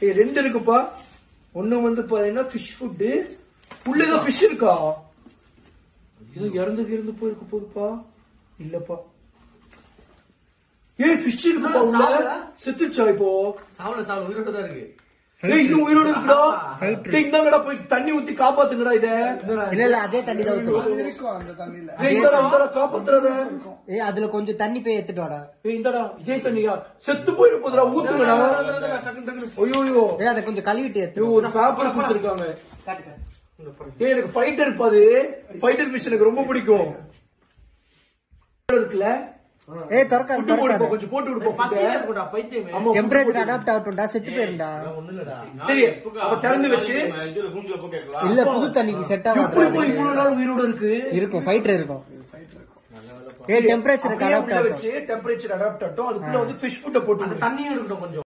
ஏய் ரெண்டு இருக்குப்பா ஒண்ணு வந்து பாத்தீங்கன்னா ஃபிஷ் ஃபுட்டு உள்ள ஏதோ ஃபிஷ் இருக்கா ஏதோ இறந்து இறந்து போயிருக்க போகுதுப்பா இல்லப்பா ஏய் ஃபிஷ் இருக்குப்பா உள்ள சாவுதா? செத்துச்சா இப்போ சாவல சாவல உயிரோட தான் இருக்கு ஏய் இன்னும் உயிரோட இருக்குடா டேய் இந்தாங்கடா போய் தண்ணி ஊத்தி காப்பாத்துங்கடா இத இல்ல இல்ல அதே தண்ணி தான் ஊத்தணும் அது இருக்கும் அந்த தண்ணியில ஏய் இந்தடா இந்தடா காப்பாத்துறத ஏய் அதுல கொஞ்சம் தண்ணி போய் எடுத்துட்டு வாடா ஏய் இந்தடா இதே தண்ணியா செத்து போயிரு போதுடா ஊத்துங்கடா ஐயோ ஐயோ ஏய் அதை கொஞ்சம் கழுவிட்டு ஐயோ, எடுத்து ஒரு பேப்பர் கொடுத்துருக்காங்க டேய் எனக்கு ஃபைட்டர் பாது ஃபைட்டர் ஃபிஷ் எனக்கு ரொம்ப பிடிக்கும் இருக்குல்ல ஏய் திறக்காது புட்டு போடுப்பா திறக்காது கொஞ்சம் போட்டு விடுப்பா பத்தியே food. இருக்கும்டா பைத்தியமே ஆமா, food டெம்பரேச்சர் போட்டு. அடாப்ட் ஆகட்டும்டா செத்து போயிருண்டா ஒண்ணு இல்லடா சரி அப்ப திறந்து வச்சு இதுல மூஞ்சில போய் கேட்கலாம் இல்ல புது தண்ணிக்கு செட் எப்படி போய் ஆகாது இவ்வளவு நாள் உயிரோட இருக்கு இருக்கும் ஃபைட்டர் இருக்கும் ஏய் டெம்பரேச்சருக்கு அப்படியே அடாப்ட் உள்ள ஆகட்டும் வச்சு டெம்பரேச்சர் அடாப்ட் ஆகட்டும் அதுக்குள்ள வந்து ஃபிஷ் ஃபுட்டை போட்டு அந்த தண்ணியும் இருக்கட்டும் கொஞ்சம்